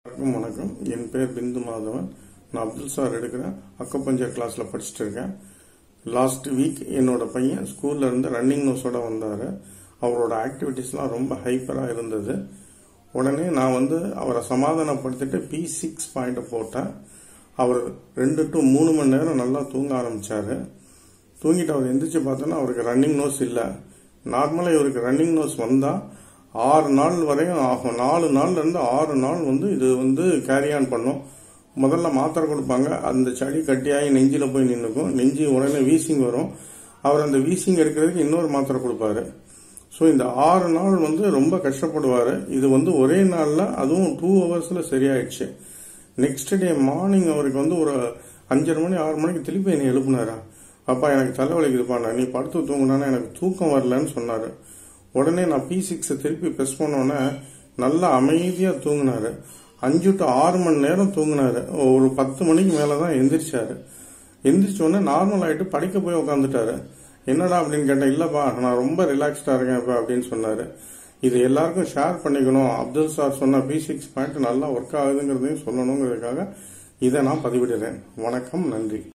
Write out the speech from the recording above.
வணக்கம் வணக்கம் என் பேர் பிந்து மாதவன் நான் அப்துல் சார் எடுக்கிறேன் அக்கப்பஞ்சர் கிளாஸ்ல படிச்சுட்டு இருக்கேன் லாஸ்ட் வீக் என்னோட பையன் ஸ்கூல்ல இருந்து ரன்னிங் நோஸோட வந்தார் அவரோட ஆக்டிவிட்டீஸ்லாம் ரொம்ப ஹைப்பராக இருந்தது உடனே நான் வந்து அவரை சமாதானப்படுத்திட்டு பி சிக்ஸ் பாயிண்ட் போட்டேன் அவர் ரெண்டு டு மூணு மணி நேரம் நல்லா தூங்க ஆரம்பிச்சாரு தூங்கிட்டு அவர் எந்திரிச்சு பார்த்தோன்னா அவருக்கு ரன்னிங் நோஸ் இல்லை நார்மலாக இவருக்கு ரன்னிங் நோஸ் வந்தால் ஆறு நாள் வரையும் ஆகும் நாலு நாள்ல இருந்து ஆறு நாள் வந்து இது வந்து கேரி ஆன் பண்ணும் முதல்ல மாத்திரை கொடுப்பாங்க அந்த சளி கட்டியாகி நெஞ்சில் போய் நின்றுக்கும் நெஞ்சு உடனே வீசிங் வரும் அவர் அந்த வீசிங் எடுக்கிறதுக்கு இன்னொரு மாத்திரை கொடுப்பாரு ஸோ இந்த ஆறு நாள் வந்து ரொம்ப கஷ்டப்படுவார் இது வந்து ஒரே நாளில் அதுவும் டூ ஹவர்ஸில் சரியாயிடுச்சு நெக்ஸ்ட் டே மார்னிங் அவருக்கு வந்து ஒரு அஞ்சரை மணி ஆறு மணிக்கு திருப்பி என்னை எழுப்புனாரா அப்பா எனக்கு தலைவலிக்குதுப்பா நான் நீ படுத்து தூங்கினா எனக்கு தூக்கம் வரலன்னு சொன்னார் உடனே நான் பி சிக்ஸை திருப்பி ப்ரெஸ் பண்ணோன்னே நல்லா அமைதியாக தூங்கினாரு அஞ்சு டு ஆறு மணி நேரம் தூங்கினாரு ஒரு பத்து மணிக்கு மேலே தான் எந்திரிச்சாரு எந்திரிச்ச உடனே நார்மல் ஆகிட்டு படிக்க போய் உட்காந்துட்டாரு என்னடா அப்படின்னு கேட்டேன் இல்லைப்பா நான் ரொம்ப ரிலாக்ஸ்டாக இருக்கேன் இப்போ அப்படின்னு சொன்னார் இது எல்லாருக்கும் ஷேர் பண்ணிக்கணும் அப்துல் சார் சொன்ன பி சிக்ஸ் பாயிண்ட் நல்லா ஒர்க் ஆகுதுங்கிறதையும் சொல்லணுங்கிறதுக்காக இதை நான் பதிவிடுறேன் வணக்கம் நன்றி